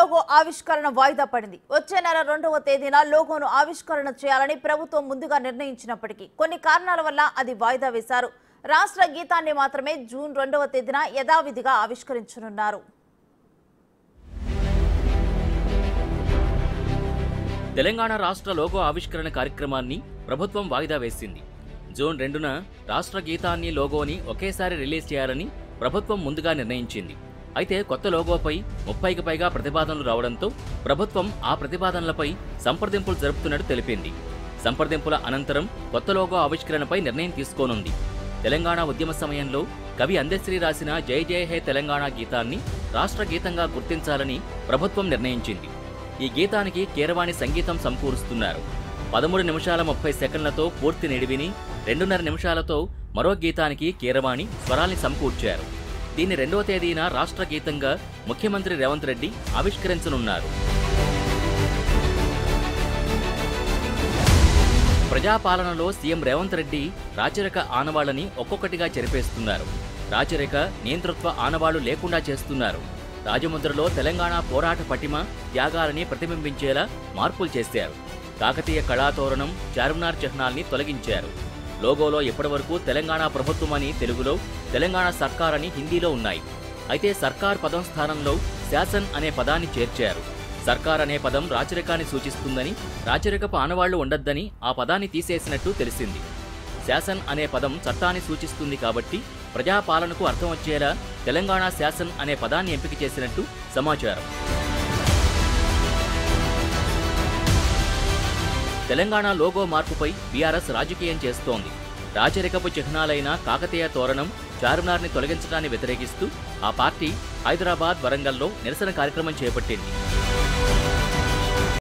logo ఆవిష్కరణ వాయిదా పడింది వచ్చే నెల రెండవ తేదీన లోగోను ఆవిష్కరణ చేయాలని ప్రభుత్వం ముందుగా నిర్ణయించినప్పటికీ కొన్ని కారణాల వల్ల అది వాయిదా వేశారు రాష్ట్ర గీతాన్ని మాత్రమే జూన్ రెండవ తేదీన యథావిధిగా ఆవిష్కరించనున్నారు తెలంగాణ రాష్ట్ర లోగో ఆవిష్కరణ కార్యక్రమాన్ని ప్రభుత్వం వాయిదా వేసింది జూన్ రెండున రాష్ట్ర గీతాన్ని లోగోని ఒకేసారి రిలీజ్ చేయాలని ప్రభుత్వం ముందుగా నిర్ణయించింది అయితే కొత్త లోగోపై ముప్పైకి పైగా ప్రతిపాదనలు రావడంతో ప్రభుత్వం ఆ ప్రతిపాదనలపై సంప్రదింపులు జరుపుతున్నట్టు తెలిపింది సంప్రదింపుల అనంతరం కొత్త లోగో ఆవిష్కరణపై నిర్ణయం తీసుకోనుంది తెలంగాణ ఉద్యమ సమయంలో కవి అందశ్రీ రాసిన జై జయ హే తెలంగాణ గీతాన్ని రాష్ట్ర గీతంగా గుర్తించాలని ప్రభుత్వం నిర్ణయించింది ఈ గీతానికి కీరవాణి సంగీతం సమకూరుస్తున్నారు పదమూడు నిమిషాల ముప్పై సెకండ్లతో పూర్తి నిడివిని రెండున్నర నిమిషాలతో మరో గీతానికి కీరవాణి స్వరాల్ని సమకూర్చారు దీన్ని రెండవ తేదీన రాష్ట్ర గీతంగా ముఖ్యమంత్రి రేవంత్ రెడ్డి ఆవిష్కరించనున్నారు ప్రజాపాలనలో సీఎం రేవంత్ రెడ్డి రాచరిక ఆనవాళ్లని ఒక్కొక్కటిగా చెరిపేస్తున్నారు రాచరిక నియంతృత్వ ఆనవాళ్లు లేకుండా చేస్తున్నారు రాజముద్రలో తెలంగాణ పోరాట పటిమ త్యాగాలని ప్రతిబింబించేలా మార్పులు చేశారు కాకతీయ కళాతోరణం చార్మినార్ చిహ్నాల్ని తొలగించారు లోగోలో ఇప్పటివరకు తెలంగాణ ప్రభుత్వం అని తెలుగులో తెలంగాణ సర్కార్ అని హిందీలో ఉన్నాయి అయితే సర్కార్ పదం స్థానంలో శాసన్ అనే పదాన్ని చేర్చారు సర్కార్ అనే పదం రాచరికాన్ని సూచిస్తుందని రాచరికపు ఆనవాళ్లు ఉండొద్దని ఆ పదాన్ని తీసేసినట్టు తెలిసింది శాసన్ అనే పదం చట్టాన్ని సూచిస్తుంది కాబట్టి ప్రజాపాలనకు అర్థం వచ్చేలా తెలంగాణ శాసన్ అనే పదాన్ని ఎంపిక చేసినట్టు సమాచారం తెలంగాణ లోగో మార్పుపై బీఆర్ఎస్ రాజకీయం చేస్తోంది రాచరికపు చిహ్నాలైన కాకతీయ తోరణం చార్మినార్ని తొలగించడాన్ని వ్యతిరేకిస్తూ ఆ పార్టీ హైదరాబాద్ వరంగల్లో నిరసన కార్యక్రమం చేపట్టింది